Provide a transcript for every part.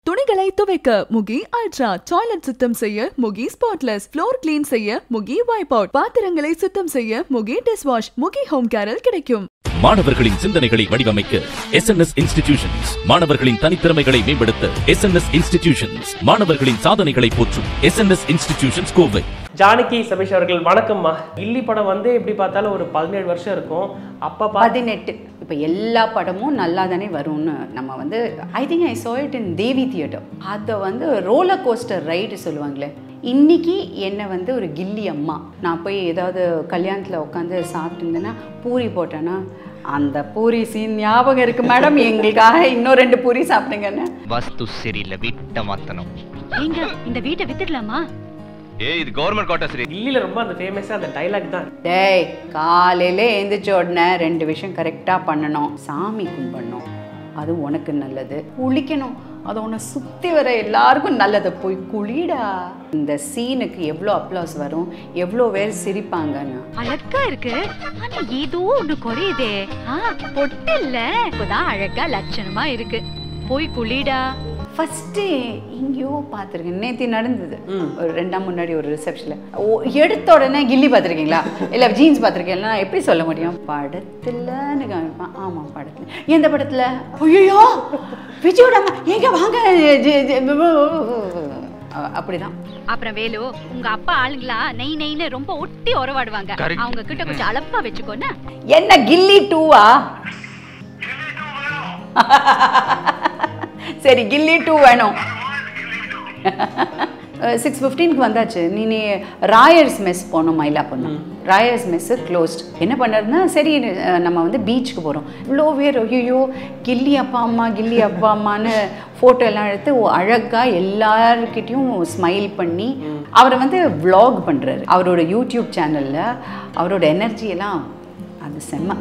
துணிகளை துவைக்க Mukhi ultra toilet சுத்தம் செய்ய முகி ஸ்பாட்லெஸ் ஃப்ளோர் கிளீன் செய்ய முகி வைப் அவுட் பாத்திரங்களை சுத்தம் செய்ய முகி டிஷ் வாஷ் முகி ஹோம் கேரல் கிடைக்கும் மாணவர்களின் சிந்தனைகளை வடிவமைக்க எஸ் என் எஸ் இன்ஸ்டிடியூஷன்ஸ் மாணவர்களின் தனித்திறமைகளை மேம்படுத்த எஸ் என் எஸ் இன்ஸ்டிடியூஷன்ஸ் மாணவர்களின் சாதனைகளை போற்றும் S N S institutions Kovai Janaki Sabeesh அவர்கள் வணக்கம்மா கில்லி படம் வந்து எப்படி பார்த்தாலும் ஒரு பதினேழு வருஷம் இருக்கும் அப்ப பா பதினெட்டு இப்போ எல்லா படமும் நல்லா தானே வரும்னு நம்ம வந்து I think I saw it in Devi theatre அதை வந்து ரோலர் கோஸ்டர் ரைடு சொல்லுவாங்களே இன்னைக்கு என்னை வந்து ஒரு கில்லி அம்மா நான் போய் ஏதாவது கல்யாணத்தில் உட்காந்து சாப்பிட்டுருந்தேன்னா பூரி போட்டேன்னா அந்த பூரி சீன் ஞாபகம் இருக்கு மேடம் எங்களுக்காக இன்னும் ரெண்டு பூரி சாப்பிடுங்கன்னு வஸ்து சரியில்லை வீட்டை மாத்தணும் ஏங்க இந்த வீட்டை வித்துடலாமா ஏய் இது கவர்மெண்ட் குவார்டர் சரி கில்லியில ரொம்ப அந்த ஃபேமஸா அந்த டைலாக் தான் டேய் காலையில் எழுந்திரிச்ச உடனே ரெண்டு விஷயம் கரெக்டாக பண்ணணும் சாமி கும்பிடணும் அது உனக்கு நல்லது குளிக்கணும் அது உன்னை சுற்றி வர எல்லாருக்கும் நல்லது போய் குளிடா இந்த சீனுக்கு எவ்வளோ அப்ளாஸ் வரும் எவ்வளோ பேர் சிரிப்பாங்கன்னு அழகா இருக்கு ஆனா ஏதோ ஒண்ணு குறையுதே ஆ பொட்டு இல்ல இப்பதான் அழகா லட்சணமா இருக்கு போய் குளிடா ஃபஸ்ட்டு எங்கேயோ பார்த்துருக்கேன் நேற்று நடந்தது ஒரு ரெண்டாம் முன்னாடி ஒரு ரிசப்ஷனில் எடுத்த உடனே கில்லி பார்த்துருக்கீங்களா இல்லை ஜீன்ஸ் பார்த்துருக்கீங்களா எப்படி சொல்ல முடியும் படத்துலன்னு காமிப்பான் ஆமாம் படத்தில் எந்த படத்தில் ஐயோ விஜயோடம்மா எங்க வாங்க ஜி- ஜி- அ- அப்படிதான் அப்புறம் வேலு உங்க அப்பா ஆளுங்களா நெய் நெய்னு ரொம்ப ஒட்டி உறவாடுவாங்க அவங்க கிட்ட கொஞ்சம் அளப்பா வச்சுக்கோன்னு என்ன கில்லி டூவா சரி கில்லி டூ வேணும் சிக்ஸ் ஃபிஃப்டீனுக்கு வந்தாச்சு நீ நீ ராயர்ஸ் மெஸ் போனோம் மயிலாப்பூர்ணம் ராயர்ஸ் மெஸ்ஸு க்ளோஸ்ட் என்ன பண்ணாருன்னா சரி அஹ், நம்ம வந்து பீச்சுக்கு போகிறோம் இவ்வளோ பேர் ஐயோ கில்லி அப்பா அம்மா கில்லி அப்பா அம்மான்னு ஃபோட்டோ எல்லாம் எடுத்து அழகாக எல்லாருக்கிட்டையும் ஸ்மைல் பண்ணி அவரை வந்து vlog பண்ணுறாரு அவரோட யூடியூப் சேனலில் அவரோட எனர்ஜி எல்லாம் அது செம்ம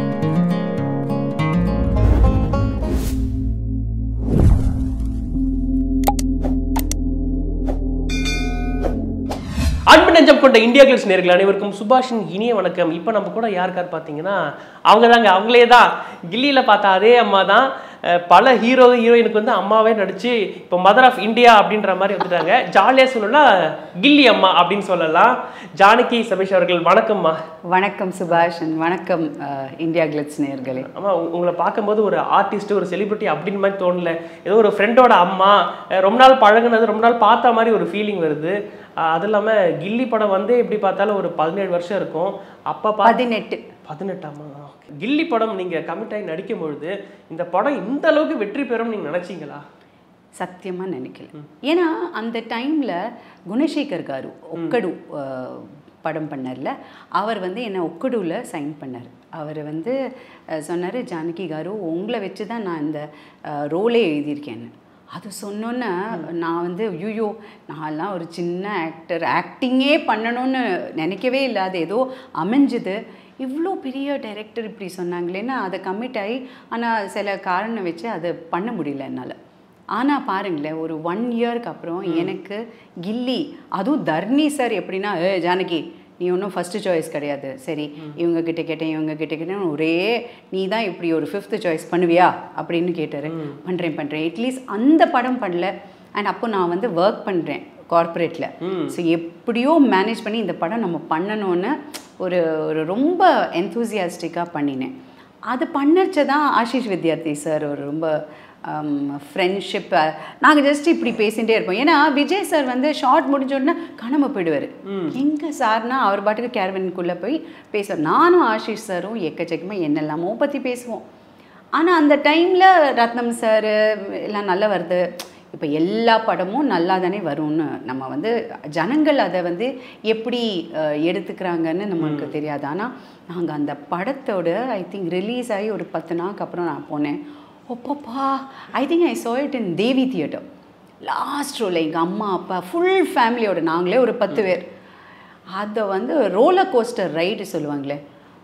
அன்பு நெஞ்சம் கொண்ட இந்தியா கிளிஸ் நேர்கள் அனைவருக்கும் சுபாஷின் இனிய வணக்கம் இப்போ நம்ம கூட யார் யார் பார்த்தீங்கன்னா அவங்க தாங்க அவங்களே தான் கில்லியில் பார்த்த அதே அம்மா தான் அஹ், பல ஹீரோ ஹீரோயினுக்கு வந்து அம்மாவே நடிச்சு இப்போ மதர் ஆஃப் இந்தியா அப்படின்ற மாதிரி வந்துட்டாங்க ஜாலியாக சொல்லலாம் கில்லி அம்மா அப்படின்னு சொல்லலாம் ஜானகி சபீஷ் அவர்கள் வணக்கம்மா வணக்கம் சுபாஷன் வணக்கம் அஹ், இந்தியா கிளிட்ஸ் நேர்களே ஆமா உ- உங்களை பார்க்கும்போது ஒரு ஆர்டிஸ்ட் ஒரு செலிபிரிட்டி அப்படின்னு மாதிரி தோணல ஏதோ ஒரு ஃப்ரெண்டோட அம்மா அஹ் ரொம்ப நாள் பழகுனது ரொம்ப நாள் பார்த்த மாதிரி ஒரு ஃபீலிங் வருது அஹ் அது இல்லாம கில்லி படம் வந்து எப்படி பார்த்தாலும் ஒரு பதினேழு வருஷம் இருக்கும் அப்ப பா பதினெட்டு பதினெட்டாமா கில்லி படம் நீங்க கமிட் ஆகி நடிக்கும் பொழுது இந்த படம் இந்த அளவுக்கு வெற்றி பெறும் நீங்க நினைச்சீங்களா சத்தியமா நினைக்கல ஏன்னா அந்த டைம்ல குணசேகர் காரு ஒக்கடு அஹ், படம் பண்ணார்ல அவர் வந்து என்னை ஒக்கடுவில் சைன் பண்ணார் அவர் வந்து அஹ், சொன்னாரு ஜானகி காரு உங்களை வச்சு தான் நான் இந்த ரோலே எழுதியிருக்கேன்னு அது சொன்னோன்னே நான் வந்து ஐயோ நான்லாம் ஒரு சின்ன ஆக்டர் ஆக்டிங்கே பண்ணணும்னு நினைக்கவே இல்லை அது ஏதோ அமைஞ்சுது இவ்வளோ பெரிய டைரக்டர் இப்படி சொன்னாங்களேன்னா அதை கமிட் ஆகி ஆனால் சில காரணம் வச்சு அதை பண்ண முடியல என்னால் ஆனால் பாருங்களேன் ஒரு ஒன் இயர்க்கு அப்புறம் எனக்கு கில்லி அதுவும் தர்ணி சார் எப்படின்னா ஏ ஜானகி நீ ஒன்றும் ஃபஸ்ட்டு சாய்ஸ் கிடையாது சரி இவங்க கிட்ட கேட்டேன் இவங்க கிட்ட கேட்டேன் ஒரே நீ தான் இப்படி ஒரு ஃபிஃப்த்து சாய்ஸ் பண்ணுவியா அப்படின்னு கேட்டார் பண்ணுறேன் பண்ணுறேன் அட்லீஸ்ட் அந்த படம் பண்ணல அண்ட் அப்போ நான் வந்து ஒர்க் பண்ணுறேன் கார்ப்பரேட்டில் ஸோ எப்படியோ மேனேஜ் பண்ணி இந்த படம் நம்ம பண்ணணும்னு ஒரு ஒரு ரொம்ப என்தூசியாஸ்டிக்காக பண்ணினேன் அது பண்ணச்ச தான் ஆஷிஷ் வித்யார்த்தி சார் ஒரு ரொம்ப ஃப்ரெண்ட்ஷிப் நாங்கள் ஜஸ்ட் இப்படி பேசிகிட்டே இருப்போம் ஏன்னா விஜய் சார் வந்து ஷார்ட் முடிஞ்ச உடனே காணாம போயிடுவார் எங்கே சார்னா அவர் பாட்டுக்கு கேரவனுக்குள்ளே போய் பேசுவார் நானும் ஆஷிஷ் சாரும் எக்கச்சக்கமாக என்னெல்லாமோ பற்றி பேசுவோம் ஆனால் அந்த டைமில் ரத்னம் சார் எல்லாம் நல்லா வருது இப்போ எல்லா படமும் நல்லா தானே வரும்னு நம்ம வந்து ஜனங்கள் அதை வந்து எப்படி அஹ், எடுத்துக்கிறாங்கன்னு நமக்கு தெரியாது ஆனால் நாங்கள் அந்த படத்தோட ஐ திங்க் ரிலீஸ் ஆகி ஒரு பத்து நாளுக்கு அப்புறம் நான் போனேன் ஒப்பப்பா I think I saw it in Devi theatre last row எங்கள் அம்மா அப்பா ஃபுல் ஃபேமிலியோட நாங்களே ஒரு பத்து பேர் அதை வந்து ரோலர் கோஸ்டர் ரைடு சொல்லுவாங்களே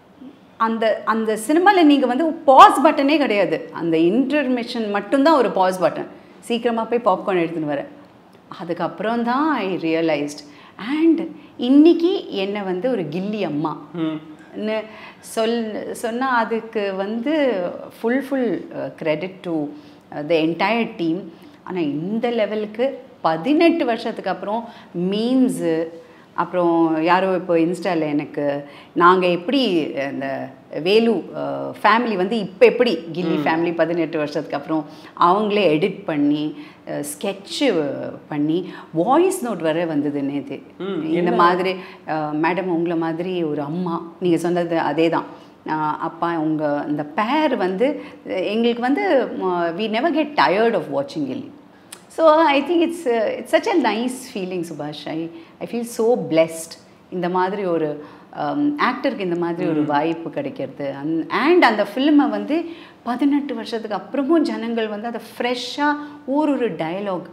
அந்த அந்த சினிமாவில் நீங்கள் வந்து பாஸ் பட்டனே கிடையாது அந்த இன்டர்மிஷன் மட்டும்தான் ஒரு பாஸ் பட்டன் சீக்கிரமாக போய் பாப்கார்ன் எடுத்துன்னு வரேன் அதுக்கப்புறம் தான் ஐ ரியலைஸ்ட் அண்ட் இன்னைக்கு என்னை வந்து ஒரு கில்லி அம்மா ன்னு சொல் சொன்னால் அதுக்கு வந்து full full credit to the entire team ஆனால் இந்த லெவலுக்கு பதினெட்டு வருஷத்துக்கு அப்புறம் மீம்ஸு அப்புறம் யாரோ இப்போ இன்ஸ்டாவில் எனக்கு நாங்கள் எப்படி அந்த வேலு ஃபேமிலி வந்து இப்போ எப்படி கில்லி ஃபேமிலி பதினெட்டு வருஷத்துக்கு அப்புறம் அவங்களே எடிட் பண்ணி ஸ்கெட்சு பண்ணி வாய்ஸ் நோட் வர வந்தது நேற்று இந்த மாதிரி மேடம் உங்களை மாதிரி ஒரு அம்மா நீங்கள் சொன்னது அதே தான் அப்பா உங்கள் இந்த பேர் வந்து எங்களுக்கு வந்து we never get tired of வாட்சிங் Ghilli so I think it's it's such a nice feeling Subash I I feel so blessed இந்த மாதிரி ஒரு ஆக்டருக்கு இந்த மாதிரி ஒரு வாய்ப்பு கிடைக்கிறது அந் அண்ட் அந்த ஃபில்மை வந்து பதினெட்டு வருஷத்துக்கு அப்புறமும் ஜனங்கள் வந்து அதை ஃப்ரெஷ்ஷாக ஒரு ஒரு டயலாக்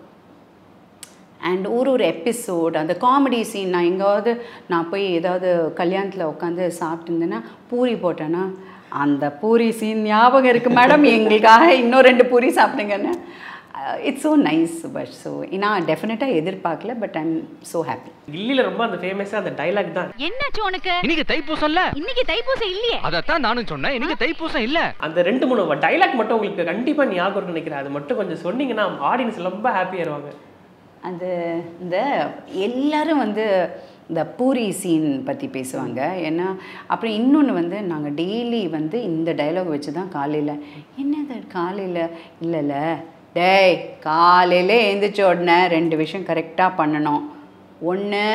அண்ட் ஒரு ஒரு எபிசோட் அந்த காமெடி சீன் நான் எங்காவது நான் போய் ஏதாவது கல்யாணத்தில் உட்காந்து சாப்பிட்டுருந்தேன்னா பூரி போட்டேன்னா அந்த பூரி சீன் ஞாபகம் இருக்குது மேடம் எங்களுக்காக இன்னும் ரெண்டு பூரி சாப்பிடுங்கன்னு it's so nice Subash so நான் டெஃபினட்டாக எதிர்பார்க்கல பட் ஐம் ஸோ ஹாப்பி கில்லியில ரொம்ப அந்த ஃபேமஸாக அந்த டைலாக் தான் என்னாச்சு உனக்கு இன்னைக்கு தைப்பூசம்ல இன்னைக்கு தைப்பூசம் இல்லையே அதத்தான் நானும் சொன்னேன் இன்னைக்கு தைப்பூசம் இல்ல அந்த ரெண்டு மூணு டைலாக் மட்டும் உங்களுக்கு கண்டிப்பா ஞாபகம் இருக்குன்னு நினைக்கிறேன் அது மட்டும் கொஞ்சம் சொன்னீங்கன்னா ஆடியன்ஸ் ரொம்ப ஹாப்பியாயிருவாங்க அது இந்த எல்லாரும் வந்து இந்த பூரி சீன் பற்றி பேசுவாங்க ஏன்னா அப்புறம் இன்னொன்று வந்து நாங்கள் டெய்லி வந்து இந்த டைலாக் வச்சு தான் காலையில் என்னது காலையில் இல்லைல்ல டேய் காலையில் எழுந்திரிச்ச உடனே ரெண்டு விஷயம் கரெக்டாக பண்ணணும் ஒன்று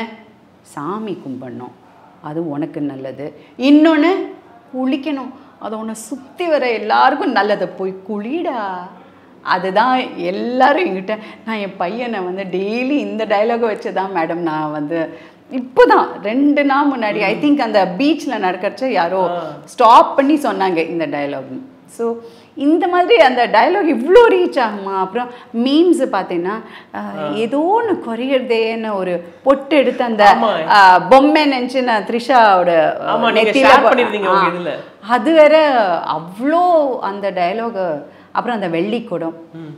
சாமி கும்பிடணும் அது உனக்கு நல்லது இன்னொன்று குளிக்கணும் அது உன்னை சுற்றி வர எல்லாருக்கும் நல்லது போய் குளிடா அதுதான் எல்லாரும் என்கிட்ட நான் என் பையனை வந்து டெய்லி இந்த டைலாகை வச்சு தான் மேடம் நான் வந்து இப்போ தான் ரெண்டு நாள் முன்னாடி ஐ திங்க் அந்த பீச்சில் நடக்கிறச்ச யாரோ ஸ்டாப் பண்ணி சொன்னாங்க இந்த டைலாக் ஸோ இந்த மாதிரி அந்த டயலாக் இவ்வளோ ரீச் ஆகுமா அப்புறம் மீம்ஸ் பார்த்தீங்கன்னா அஹ், ஏதோ ஒன்று குறையிறதேன்னு ஒரு பொட்டு எடுத்து அந்த ஆமா. அஹ், பொம்மை நினச்சி நான் த்ரிஷாவோட அஹ், ஆமா, நீங்க நெத்தியில share ப- பண்ணிருந்தீங்க உங்க ஆ. இதுல. அது வேற அவ்வளோ அந்த டயலாக் அப்புறம் அந்த வெள்ளிக்குடம்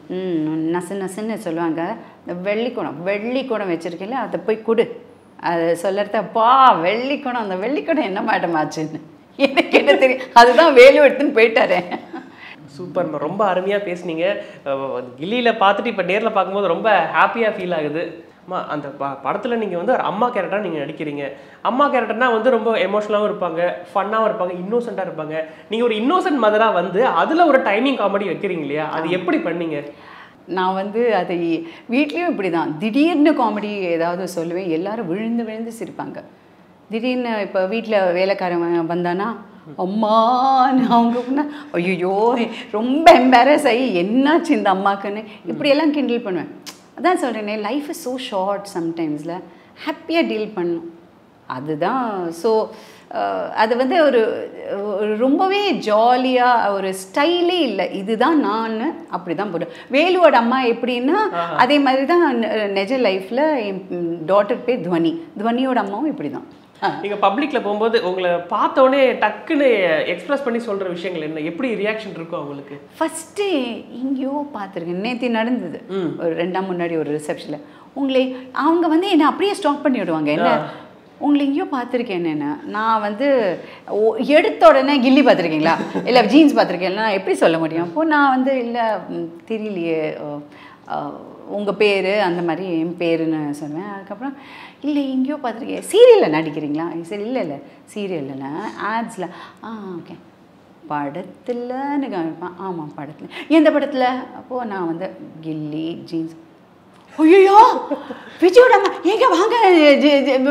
ம் நசு நசுன்னு சொல்லுவாங்க இந்த வெள்ளிக்குடம் வெள்ளிக்குடம் வச்சிருக்கீங்கள அதை போய் கொடு அது சொல்லறத அப்பா வெள்ளிக்குடம் அந்த வெள்ளிக்குடம் என்ன மேடம் ஆச்சுன்னு எனக்கு என்ன தெரியும் அதுதான் வேலு எடுத்துன்னு போயிட்டாரே சூப்பர் ரொம்ப அருமையா பேசுனீங்க அஹ் கில்லியில பார்த்துட்டு இப்போ நேர்ல பார்க்கும்போது ரொம்ப ஹாப்பியா ஃபீல் ஆகுது அம்மா அந்த ப- படத்துல நீங்க வந்து ஒரு அம்மா கேரக்டரா நீங்க நடிக்கிறீங்க அம்மா கேரக்டர்னா வந்து ரொம்ப எமோஷனலாகவும் இருப்பாங்க ஃபன்னாகவும் இருப்பாங்க இன்னோசென்ட்டாக இருப்பாங்க நீங்க ஒரு இன்னோசென்ட் மதரா வந்து அதுல ஒரு டைமிங் காமெடி வைக்கிறீங்க இல்லையா அது எப்படி பண்ணீங்க நான் வந்து அதை வீட்லேயும் இப்படி தான் திடீர்னு காமெடி ஏதாவது சொல்லுவேன் எல்லாரும் விழுந்து விழுந்து சிரிப்பாங்க திடீர்னு இப்போ வீட்டில் வேலைக்காரன் வந்தானா அம்மான்னு அவங்க முன்ன, ஐயோ ரொம்ப எம்பாரஸ் ஆகி என்னாச்சு இந்த அம்மாக்குன்னு இப்படியெல்லாம் கிண்டல் பண்ணுவேன் அதான் சொல்கிறேனே லைஃப் இஸ் ஸோ ஷார்ட் சம்டைம்ஸில் ஹாப்பியாக டீல் பண்ணும் அதுதான் ஸோ அது வந்து ஒரு ஒரு ரொம்பவே ஜாலியாக ஒரு ஸ்டைலே இல்லை இதுதான் நான் அப்படி தான் போடுவேன் வேலுவோட அம்மா எப்படின்னா அதே மாதிரி தான் நெ- நிஜ லைஃப்பில் என் டாட்டர் பேர் துவனி துவனியோட அம்மாவும் இப்படி தான் நீங்க பப்ளிக்ல போகும்போது உங்களை பார்த்த உடனே டக்குன்னு எக்ஸ்பிரஸ் பண்ணி சொல்ற விஷயங்கள் என்ன எப்படி ரியாக்ஷன் இருக்கும் அவங்களுக்கு ஃபஸ்ட்டு எங்கேயோ பார்த்துருக்கேன் நேற்று நடந்தது ஒரு ரெண்டாம் முன்னாடி ஒரு ரிசப்ஷனில் உங்களை அவங்க வந்து என்னை அப்படியே ஸ்டாப் பண்ணி விடுவாங்க என்ன உங்களை எங்கேயோ பார்த்துருக்கேன் என்ன நான் வந்து ஓ- எடுத்த உடனே கில்லி பார்த்துருக்கீங்களா இல்லை ஜீன்ஸ் பார்த்துருக்கேன் நான் எப்படி சொல்ல முடியும் அப்போ நான் வந்து இல்லை ம், தெரியலையே உங்கள் பேர் அந்த மாதிரி என் பேருன்னு சொல்லுவேன் அதுக்கப்புறம் இல்லை எங்கேயோ பார்த்துருக்கேன் சீரியலில் நடிக்கிறீங்களா சரி இல்லை இல்லை சீரியலில் ஆட்ஸில் ஆ ஓகே படத்துலன்னு காமிப்பான் ஆமாம் படத்தில் எந்த படத்தில் அப்போது நான் வந்து கில்லி ஜீன்ஸ் ஐயோ விஜயோட அம்மா எங்க வாங்க ஜி- ஜி-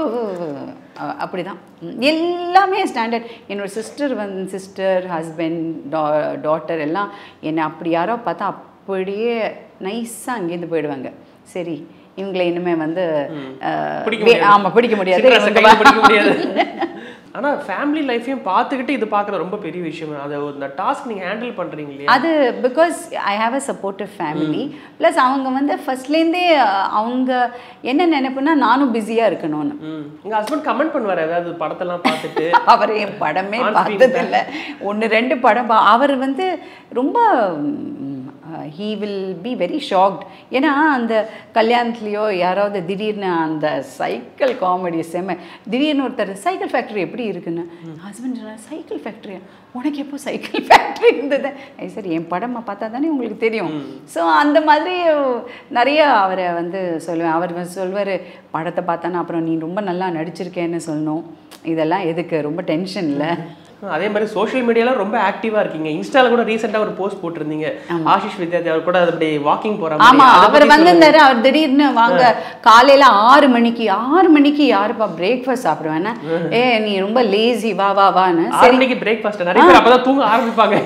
அ- அப்படிதான் ம், எல்லாமே ஸ்டாண்டர்ட் என்னோட சிஸ்டர் வந்து சிஸ்டர் ஹஸ்பண்ட் டா டாட்டர் எல்லாம் என்னை அப்படி யாரோ பார்த்தா அப்படியே நைஸாக அங்கேருந்து போயிடுவாங்க சரி இவங்களை இனிமே வந்து அஹ், பிடிக்க வே- முடியாது. ஆமா பிடிக்க முடியாது சின்ன வயசுல இவங்க கையில பிடிக்க வா- முடியாது ஆனா ஃபேமிலி லைஃபையும் பார்த்துக்கிட்டு இது பார்க்குறது ரொம்ப பெரிய விஷயம் அது இந்த டாஸ்க் நீங்க ஹேண்டில் பண்றீங்க இல்லையா அது because I have a supportive family plus அவங்க வந்து ஃபர்ஸ்ட்லேருந்தே அவங்க என்ன நினைப்புனா நானும் பிஸியாக இருக்கணும்னு ம் உங்க ஹஸ்பண்ட் கமெண்ட் பண்ணுவாரு ஏதாவது படத்தெல்லாம் பார்த்துட்டு அவர் என் படமே On screen பார்த்ததில்ல ஒன்று ரெண்டு படம் பா- அவர் வந்து ரொம்ப he will be very shocked ஏன்னா அந்த கல்யாணத்துலேயோ யாராவது திடீர்னு அந்த சைக்கிள் காமெடி செம்ம திடீர்னு ஒருத்தர் சைக்கிள் ஃபேக்ட்ரி எப்படி இருக்குன்னு ஹஸ்பண்ட் சைக்கிள் ஃபேக்ட்ரியா உனக்கு எப்போ சைக்கிள் ஃபேக்ட்ரி இருந்தது ஐ சரி என் படமாக பார்த்தா தானே உங்களுக்கு தெரியும் ஸோ அந்த மாதிரி நிறைய அவரை வந்து சொல்லுவேன் அவர் வந்து சொல்வார் படத்தை பார்த்தானா அப்புறம் நீ ரொம்ப நல்லா நடிச்சிருக்கேன்னு சொல்லணும் இதெல்லாம் எதுக்கு ரொம்ப டென்ஷன் இல்லை அதே மாதிரி சோஷியல் மீடியால ரொம்ப ஆக்டிவா இருக்கீங்க இன்ஸ்டால கூட ரீசெண்டா ஒரு போஸ்ட் போட்டிருந்தீங்க ஆஷிஷ் வித்யார்த்தி அவர் கூட அப்படி வாக்கிங் போற ஆமா மாதிரி. அதை அவர் பத்தி சொல்லுங்க. வந்திருந்தாரு அவர் திடீர்னு வாங்க காலையில ஆறு மணிக்கு ஆறு மணிக்கு யாருப்பா பிரேக்ஃபாஸ்ட் சாப்பிடுவேன்னா ஏ நீ ரொம்ப லேசி வா வா வான்னு ஆறு மணிக்கு பிரேக்ஃபாஸ்ட் நிறைய பேர் அப்பதான் தூங்க ஆரம்பிப்பாங்க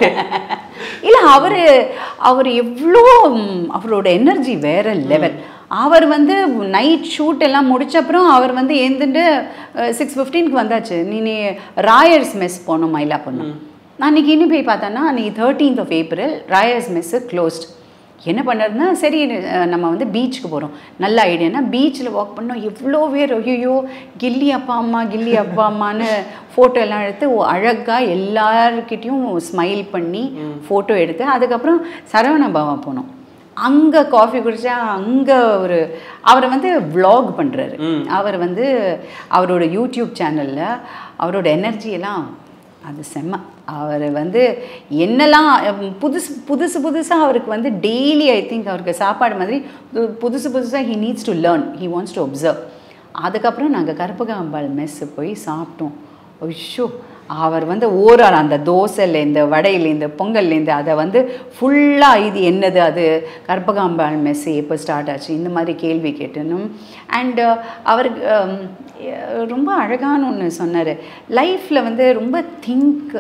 இல்ல அவரு அவர் எவ்வளோ ம், அவரோட எனர்ஜி வேற லெவல் அவர் வந்து நைட் ஷூட் எல்லாம் முடிச்ச அப்புறம் அவர் வந்து எழுந்துட்டு சிக்ஸ் ஃபிஃப்டீனுக்கு வந்தாச்சு நீ நீ ராயர்ஸ் மெஸ் போனோம் மயிலாப்பண்ணம் நான் அன்னைக்கு இன்னும் போய் பார்த்தேன்னா அன்னைக்கு thirteenth of April Rayar's mess closed என்ன பண்ணுறதுனா சரி அஹ், நம்ம வந்து பீச்சுக்கு போகிறோம் நல்ல ஐடியானா பீச்சில் வாக் பண்ணோம் எவ்வளோ பேர் ஐயோ கில்லி அப்பா அம்மா கில்லி அப்பா அம்மான்னு ஃபோட்டோ எல்லாம் எடுத்து அழகாக எல்லாருக்கிட்டேயும் ஸ்மைல் பண்ணி ஃபோட்டோ எடுத்து அதுக்கப்புறம் சரவண பவா போனோம் அங்கே காஃபி குடிச்சா அங்கே ஒரு அவர் வந்து vlog பண்ணுறாரு அவர் வந்து அவரோட யூடியூப் சேனலில் அவரோட எனர்ஜி எல்லாம் அது செம்ம அவர் வந்து என்னெல்லாம் உம், புதுசு புதுசு புதுசாக அவருக்கு வந்து டெய்லி ஐ திங்க் அவருக்கு சாப்பாடு மாதிரி பு- புதுசு புதுசாக he needs to learn he wants to observe அதுக்கப்புறம் நாங்கள் கற்பகாம்பாள் மெஸ்ஸு போய் சாப்பிட்டோம் ஐயோ அவர் வந்து ஓரார் அந்த தோசைலேருந்து வடையிலேருந்து பொங்கல்லேருந்து அதை வந்து ஃபுல்லாக இது என்னது அது கற்பகாம்பாள் மெஸ் எப்போ ஸ்டார்ட் ஆச்சு இந்த மாதிரி கேள்வி கேட்டனும் அண்டு அவருக்கு ஹம், அஹ், ரொம்ப அழகான ஒன்று சொன்னார் லைஃப்பில் வந்து ரொம்ப திங்க்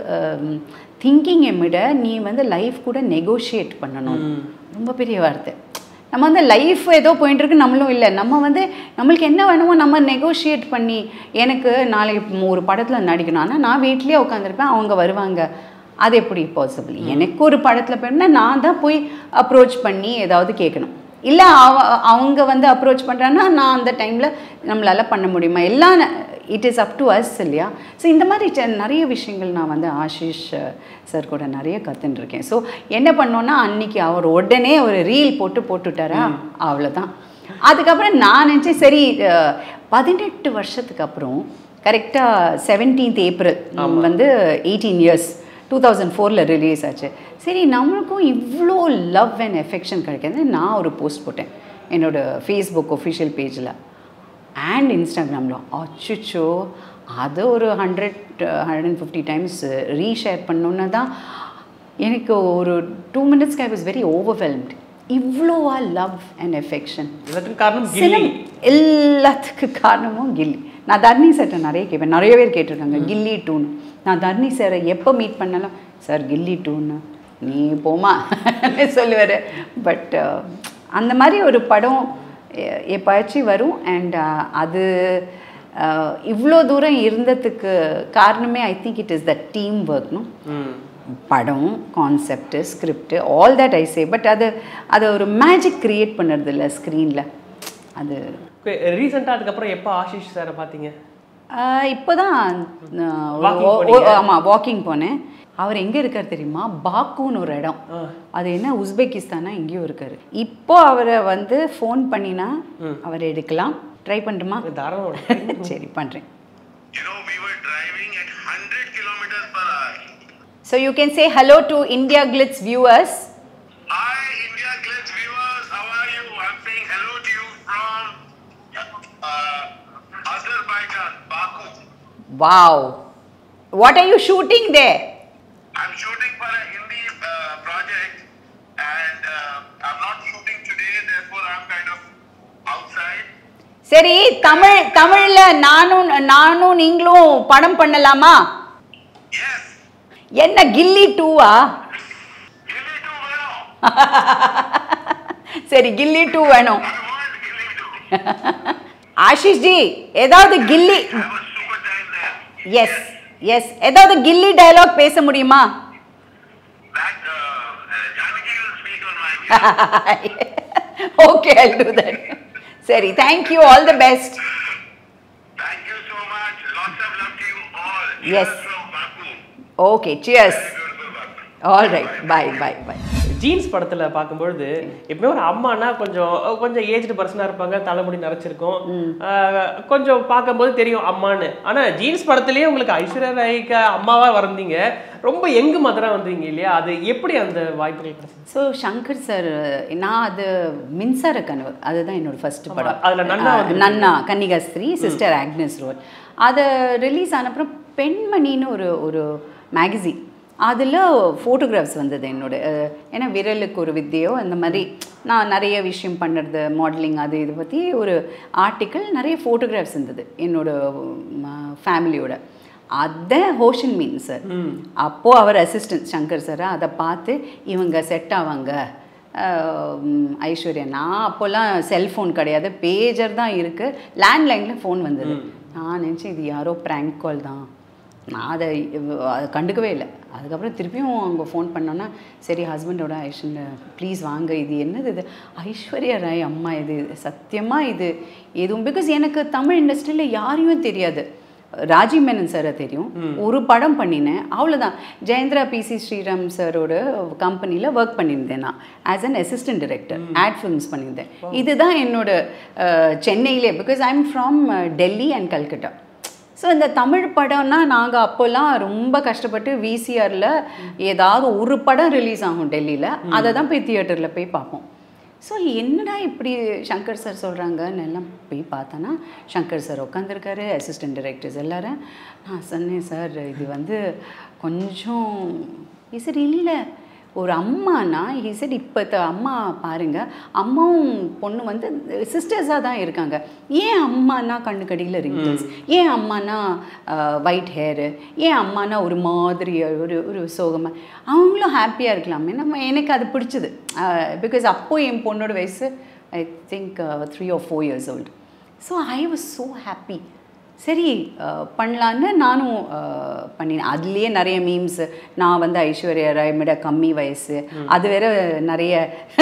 திங்கிங்கை விட நீ வந்து லைஃப் கூட நெகோஷியேட் பண்ணணும் ரொம்ப பெரிய வார்த்தை நம்ம வந்து லைஃப் ஏதோ போயிட்டு இருக்கு நம்மளும் இல்லை நம்ம வந்து நம்மளுக்கு என்ன வேணுமோ நம்ம நெகோஷியேட் பண்ணி எனக்கு நாளைக்கு ஒரு படத்தில் நடிக்கணும் ஆனால் நான் வீட்லேயே உட்காந்துருப்பேன் அவங்க வருவாங்க அது எப்படி பாசிபிள் எனக்கு ஒரு படத்தில் போயிருந்தா நான் தான் போய் அப்ரோச் பண்ணி ஏதாவது கேட்கணும் இல்லை அவ அவங்க வந்து அப்ரோச் பண்ணுறாங்கன்னா நான் அந்த டைமில் நம்மளால் பண்ண முடியுமா எல்லாம் it is up to us இல்லையா ஸோ இந்த மாதிரி ச- நிறைய விஷயங்கள் நான் வந்து ஆஷிஷ் சார் கூட நிறைய கற்றுட்டுருக்கேன் ஸோ என்ன பண்ணோன்னா அன்னைக்கு அவர் உடனே ஒரு ரீல் போட்டு போட்டுட்டாரா அவ்வளோதான் அதுக்கப்புறம் நான் நினச்சேன் சரி அஹ், பதினெட்டு வருஷத்துக்கு அப்புறம் கரெக்டாக செவன்டீன்த் ஏப்ரல் வந்து எயிட்டீன் இயர்ஸ் டூ தௌசண்ட் ஃபோரில் ரிலீஸ் ஆச்சு சரி நம்மளுக்கும் இவ்வளோ லவ் அண்ட் எஃபெக்ஷன் கிடைக்கிறது நான் ஒரு போஸ்ட் போட்டேன் என்னோட ஃபேஸ்புக் ஒஃபிஷியல் பேஜில் அண்ட் இன்ஸ்டாகிராமில் அச்சுச்சோ அதை ஒரு hundred hundred and fifty times reshare பண்ணோன்னு தான் எனக்கு ஒரு டூ மினிட்ஸ்க்கு ஐ வாஸ் வெரி ஓவர்வெல்ம்ட் இவ்வளோவா லவ் அண்ட் எஃபெக்ஷன் எல்லாத்துக்கும் காரணம் கில்லி சினம் எல்லாத்துக்கு காரணமும் கில்லி நான் தர்ணி சார்ட்ட நிறைய கேட்பேன் நிறைய பேர் கேட்டிருக்காங்க கில்லி டூன்னு நான் தர்ணி சாரை எப்போ மீட் பண்ணாலும் சார் கில்லி டூன்னு நீ போமா சொல்லுவார் பட் அந்த மாதிரி ஒரு படம் எ- எப்பயாச்சும் வரும் அண்ட் அது அஹ், இவ்வளோ தூரம் இருந்ததுக்கு காரணமே I think it is the team ஒர்க்னும் ம் படம் concept script all that I say but அது அது ஒரு மேஜிக் கிரியேட் பண்ணுறது இல்லை ஸ்க்ரீனில் அது ரீசெண்டாக அதுக்கப்புறம் எப்போ ஆஷிஷ் சாரை பார்த்தீங்க இப்போ தான் Walking போனீங்க? ஆமாம் வாக்கிங் போனேன் அவர் எங்கே இருக்கார் தெரியுமா பாக்குன்னு ஒரு இடம் அது என்ன உஸ்பெகிஸ்தானா எங்கேயோ இருக்காரு இப்போ அவரை வந்து ஃபோன் பண்ணினா அவர் எடுக்கலாம் ட்ரை பண்ணட்டுமா தாராளம் சரி பண்ணுறேன் You know, we were driving at 100 kilometers per hour. So you can say hello to India Glitz viewers Hi, India Glitz viewers. How are you? I'm saying hello to you from uh, Azerbaijan, Baku. Wow what are you shooting there I'm shooting for a Hindi uh, project, and uh, I'm not shooting today. Therefore, I'm kind of outside. சரி தமிழ் தமிழ்ல நானும் நானும் நீங்களும் படம் பண்ணலாமா Yes, என்ன கில்லி டூவா Gilly 2 well. சரி கில்லி டூ வேணும் I want Gilly 2. Ashish ji ஏதாவது Ghilli Have a super time there. Yes yes ஏதாவது கில்லி டயலாக் பேச முடியுமா That uh, uh, Janaki will speak on my behalf. Okay I do that சரி thank you all the best Thank you so much. Lots of love to you all. Yes. Cheers from Baku. Okay cheers Beautiful Baku. All right bye bye bye Jeans படத்துல பார்க்கும்பொழுது எப்பவுமே ஒரு அம்மானா கொஞ்சம் கொஞ்சம் aged பர்சனாக இருப்பாங்க தலைமுடி நரைச்சிருக்கும் ஆஹ் கொஞ்சம் பார்க்கும்போது தெரியும் அம்மான்னு ஆனா ஜீன்ஸ் படத்துலயே உங்களுக்கு ஐஸ்வர்யா ராய்க்கு அம்மாவா வந்தீங்க ரொம்ப யங் மதரா வந்தீங்க இல்லையா அது எப்படி அந்த வாய்ப்புகள் கிடைச்சது ஸோ சங்கர் சார் நான் அது மின்சார கனவு அதுதான் என்னோட ஃபர்ஸ்ட் படம் அதுல நன்னா ஆ, வந்திருக்கு. நன்னா கன்னிகாஸ்திரி சிஸ்டர் ஆக்னஸ் ரோல் அதை ரிலீஸ் ஆன அப்புறம் பெண்மணின்னு ஒரு ஒரு மேகசின் அதில் ஃபோட்டோகிராஃப்ஸ் வந்தது என்னோட அஹ், ஏன்னா விரலுக்கு ஒரு வித்தியோ அந்த மாதிரி நான் நிறைய விஷயம் பண்ணுறது மாடலிங் அது இது பற்றி ஒரு ஆர்டிக்கிள் நிறைய ஃபோட்டோகிராஃப்ஸ் இருந்தது என்னோட ஃபேமிலியோட அதை ஹோஷன் மீன் சார் அப்போது அவர் அசிஸ்டன்ட் சங்கர் சார் அதை பார்த்து இவங்க செட் ஆவாங்க ஆஹ் உம் ஐஸ்வர்யா நான் அப்போல்லாம் செல்ஃபோன் கிடையாது பேஜர் தான் இருக்குது லேண்ட்லைனில் ஃபோன் வந்தது நான் நினச்சேன் இது யாரோ ப்ராங்க் கால் தான் நான் அதை இவ்- அதை கண்டுக்கவே இல்லை அதுக்கப்புறம் திருப்பியும் அவங்க ஃபோன் பண்ணோன்னா சரி ஹஸ்பண்டோட ஐஷன் ப்ளீஸ் வாங்க இது என்னது இது ஐஸ்வர்யா ராய் அம்மா இது சத்தியமாக இது எதுவும் பிகாஸ் எனக்கு தமிழ் இண்டஸ்ட்ரியில் யாரையும் தெரியாது ராஜீவ் மேனன் சாரை தெரியும் ஒரு படம் பண்ணினேன் அவ்வளோதான் ஜெயந்திரா பிசி ஸ்ரீராம் சாரோட கம்பெனியில் ஒர்க் பண்ணியிருந்தேன் நான் as an assistant director ad films பண்ணியிருந்தேன் இதுதான் என்னோட அஹ், சென்னையிலே because I am from Delhi and Calcutta so இந்த தமிழ் படம்னா நாங்கள் அப்போல்லாம் ரொம்ப கஷ்டப்பட்டு விசிஆரில் ஏதாவது ஒரு படம் ரிலீஸ் ஆகும் டெல்லியில் அதை தான் போய் தியேட்டரில் போய் பார்ப்போம் ஸோ என்னடா இப்படி சங்கர் சார் சொல்கிறாங்கன்னு எல்லாம் போய் பார்த்தோன்னா சங்கர் சார் உட்காந்துருக்காரு அசிஸ்டன்ட் டைரக்டர்ஸ் எல்லாரும் நான் சொன்னேன் சார் இது வந்து கொஞ்சம் சார் இல்லை ஒரு அம்மானா சார் இப்போ அம்மா பாருங்க அம்மாவும் பொண்ணு வந்து சிஸ்டர்ஸாக தான் இருக்காங்க ஏன் அம்மானா கண்ணுக்கடியில் ரிங்கிள்ஸ் ஏன் அம்மானா ஒயிட் ஹேரு ஏன் அம்மானா ஒரு மாதிரி ஒரு ஒரு சோகமாக அவங்களும் ஹாப்பியாக இருக்கலாமே நம்ம எனக்கு அது பிடிச்சது பிகாஸ் அப்போ என் பொண்ணோட வயசு I think three or four years old so I was so happy சரி அஹ், பண்ணலான்னு நானும் அஹ், பண்ணினேன் அதுலேயே நிறைய மீம்ஸ் நான் வந்து ஐஸ்வர்யா ராய் விட கம்மி வயசு அது வேற நிறைய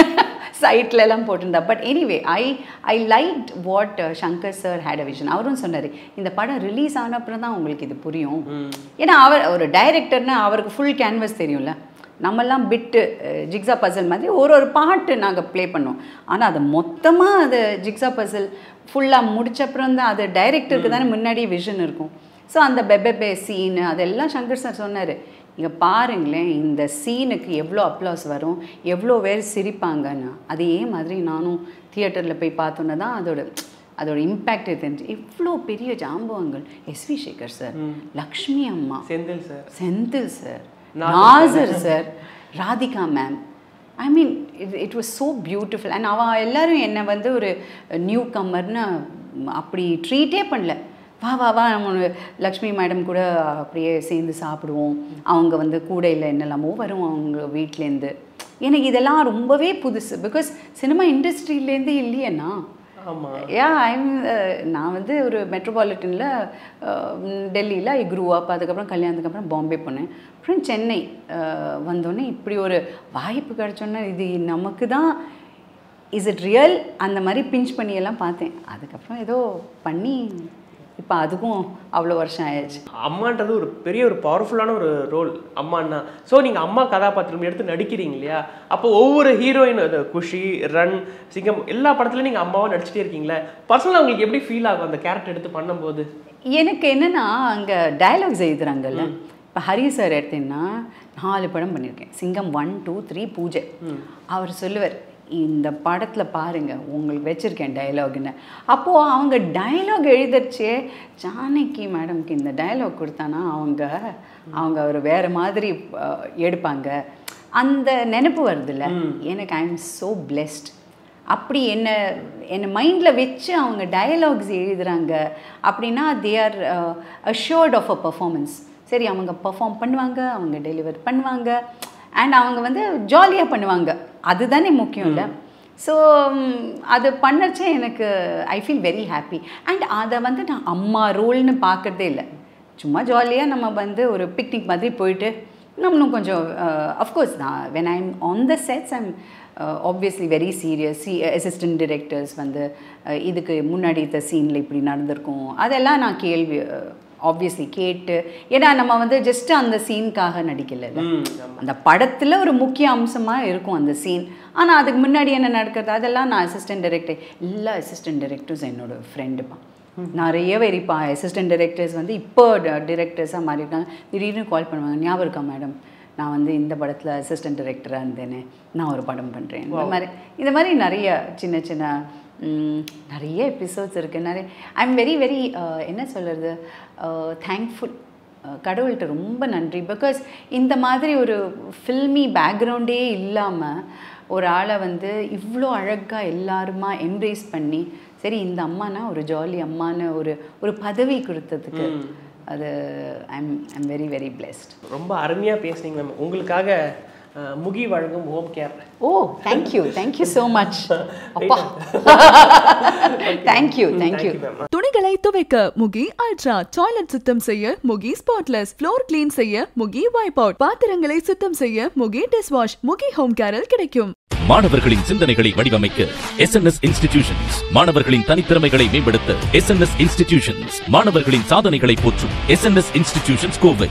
சைட்ல எல்லாம் போட்டிருந்தா but anyway I I like what Shankar sir had a vision அவரும் சொன்னார் இந்த படம் ரிலீஸ் ஆன அப்புறம் தான் உங்களுக்கு இது புரியும் ஏன்னா அவர் ஒரு டைரக்டர்னா அவருக்கு ஃபுல் கேன்வஸ் தெரியும்ல நம்மெல்லாம் பிட்டு ஜிக்ஸா பசில் மாதிரி ஒரு ஒரு பாட்டு நாங்கள் ப்ளே பண்ணோம் ஆனால் அது மொத்தமாக அது ஜிக்ஸா பசில் ஃபுல்லாக முடிச்சப்புறம் தான் அது டைரக்டருக்கு தானே முன்னாடி விஷன் இருக்கும் ஸோ அந்த பெபெபே சீனு அதெல்லாம் சங்கர் சார் சொன்னார் இங்கே பாருங்களேன் இந்த சீனுக்கு எவ்வளோ அப்ளாஸ் வரும் எவ்வளோ பேர் சிரிப்பாங்கன்னு அதே மாதிரி நானும் தியேட்டரில் போய் பார்த்தோன்னே தான் அதோட அதோட இம்பேக்ட் தெரிஞ்சு இவ்வளோ பெரிய ஜாம்பவங்கள் எஸ்வி சேகர் சார் லக்ஷ்மி அம்மா Senthil sir Senthil sir Nassar Nassar sir Radhika ma'am I mean it it was so beautiful and அவ எல்லாரும் என்னை வந்து ஒரு நியூ கம்மர்னு அப்படி ட்ரீட்டே பண்ணல வா வா வா நம்ம ஒரு லக்ஷ்மி மேடம் கூட அப்படியே சேர்ந்து சாப்பிடுவோம் அவங்க வந்து கூடையில் என்னெல்லாமோ வரும் அவங்க வீட்டிலேருந்து எனக்கு இதெல்லாம் ரொம்பவே புதுசு பிகாஸ் சினிமா இண்டஸ்ட்ரியிலேருந்து இல்லையேண்ணா ஆமா யா ஐம் நான் வந்து ஒரு மெட்ரோபாலிட்டனில் டெல்லியில் ஐ குரூ அப் அதுக்கப்புறம் கல்யாணத்துக்கு அப்புறம் பாம்பே போனேன் அப்புறம் சென்னை அஹ், வந்தோடனே இப்படி ஒரு வாய்ப்பு கிடச்சோன்னே இது நமக்கு தான் இஸ் இட் ரியல் அந்த மாதிரி பிஞ்ச் பண்ணி எல்லாம் பார்த்தேன் அதுக்கப்புறம் ஏதோ பண்ணி இப்போ அதுக்கும் அவ்வளோ வருஷம் ஆயாச்சு அம்மான்றது ஒரு பெரிய ஒரு பவர்ஃபுல்லான ஒரு ரோல் அம்மான்னா ஸோ நீங்கள் அம்மா கதாபாத்திரம் எடுத்து நடிக்கிறீங்க இல்லையா அப்போ ஒவ்வொரு ஹீரோயின் அது குஷி ரன் சிங்கம் எல்லா படத்துலையும் நீங்கள் அம்மாவாக நடிச்சிட்டே இருக்கீங்களே பர்சனலாக உங்களுக்கு எப்படி ஃபீல் ஆகும் அந்த கேரக்டர் எடுத்து பண்ணும்போது எனக்கு என்னன்னா அங்கே டயலாக்ஸ் எழுதுறாங்கல்ல இப்போ ஹரி சார் எடுத்தீங்கன்னா நாலு படம் பண்ணியிருக்கேன் சிங்கம் ஒன் டூ த்ரீ பூஜை அவர் சொல்லுவார் இந்த படத்தில் பாருங்க உங்களுக்கு வச்சுருக்கேன் டயலாக்னு அப்போது அவங்க டயலாக் எழுதச்சே ஜானகி மேடம்க்கு இந்த டயலாக் கொடுத்தானா அவங்க அவங்க ஒரு வேறு மாதிரி அஹ், எடுப்பாங்க அந்த நினைப்பு வருதுல்ல எனக்கு ஐ எம் ஸோ பிளெஸ்ட் அப்படி என்ன என்னை மைண்டில் வச்சு அவங்க டயலாக்ஸ் எழுதுறாங்க அப்படின்னா they are assured of a performance சரி அவங்க பர்ஃபார்ம் பண்ணுவாங்க அவங்க டெலிவர் பண்ணுவாங்க அண்ட் அவங்க வந்து ஜாலியாக பண்ணுவாங்க அதுதானே முக்கியம் இல்லை ஸோ அது பண்ணச்சே எனக்கு I feel very happy and அதை வந்து நான் அம்மா ரோல்னு பார்க்கறதே இல்லை சும்மா ஜாலியாக நம்ம வந்து ஒரு பிக்னிக் மாதிரி போயிட்டு நம்மளும் கொஞ்சம் அஃப்கோர்ஸ் நான் when I'm on the sets I'm obviously very serious சி அசிஸ்டன்ட் டிரெக்டர்ஸ் வந்து அஹ், இதுக்கு முன்னாடி இந்த சீனில் இப்படி நடந்திருக்கும் அதெல்லாம் நான் கேள்வி ஆப்வியஸ்லி கேட்டு ஏன்னா நம்ம வந்து ஜஸ்ட் அந்த சீனுக்காக நடிக்கல ம், ஆமா. அந்த படத்தில் ஒரு முக்கிய அம்சமாக இருக்கும் அந்த சீன் ஆனால் அதுக்கு முன்னாடி என்ன நடக்கிறது அதெல்லாம் நான் அசிஸ்டன்ட் டைரக்டர் எல்லா அசிஸ்டன்ட் டைரக்டர்ஸ் என்னோட ஃப்ரெண்டுப்பா நிறைய பேர் இப்போ அசிஸ்டன்ட் டைரக்டர்ஸ் வந்து இப்போ டிரெக்டர்ஸாக மாறி இருக்காங்க திடீர்னு கால் பண்ணுவாங்க ஞாபகம் இருக்கா மேடம் நான் வந்து இந்த படத்தில் அசிஸ்டன்ட் டைரக்டராக இருந்தேனே நான் ஒரு படம் பண்ணுறேன் இந்த மாதிரி இந்த மாதிரி நிறைய சின்ன சின்ன ம், நிறைய எபிசோட்ஸ் இருக்குது நிறைய ஐ எம் வெரி வெரி என்ன சொல்கிறது தேங்க்ஃபுல் கடவுள்கிட்ட ரொம்ப நன்றி பிகாஸ் இந்த மாதிரி ஒரு ஃபில்மி பேக்ரவுண்டே இல்லாமல் ஒரு ஆளை வந்து இவ்வளோ அழகாக எல்லாருமா எம்ப்ரேஸ் பண்ணி சரி இந்த அம்மானா ஒரு ஜாலி அம்மான்னு ஒரு ஒரு பதவி கொடுத்ததுக்கு அது I'm I'm very very blessed ரொம்ப அருமையா பேசுனீங்க மேம் உங்களுக்காக அஹ், முகி வழங்கும் home care oh thank you thank you so much அப்பா தேங்க்யூ தேங்க்யூ துணிகளை துவைக்க முகி அல்ட்ரா டாய்லெட் சுத்தம் செய்ய முகி ஸ்பாட்லெஸ் ஃப்ளோர் கிளீன் செய்ய முகி வைப் அவுட் பாத்திரங்களை சுத்தம் செய்ய முகி டிஷ் வாஷ் முகி ஹோம் கேரல் கிடைக்கும் மாணவர்களின் சிந்தனைகளை வடிவமைக்க எஸ்என்எஸ் இன்ஸ்டிடியூஷன்ஸ் மாணவர்களின் தனித்திறமைகளை மேம்படுத்த எஸ்என்எஸ் இன்ஸ்டிடியூஷன்ஸ் மாணவர்களின் சாதனைகளை போற்றும் எஸ்என்எஸ் இன்ஸ்டிடியூஷன்ஸ் கோவை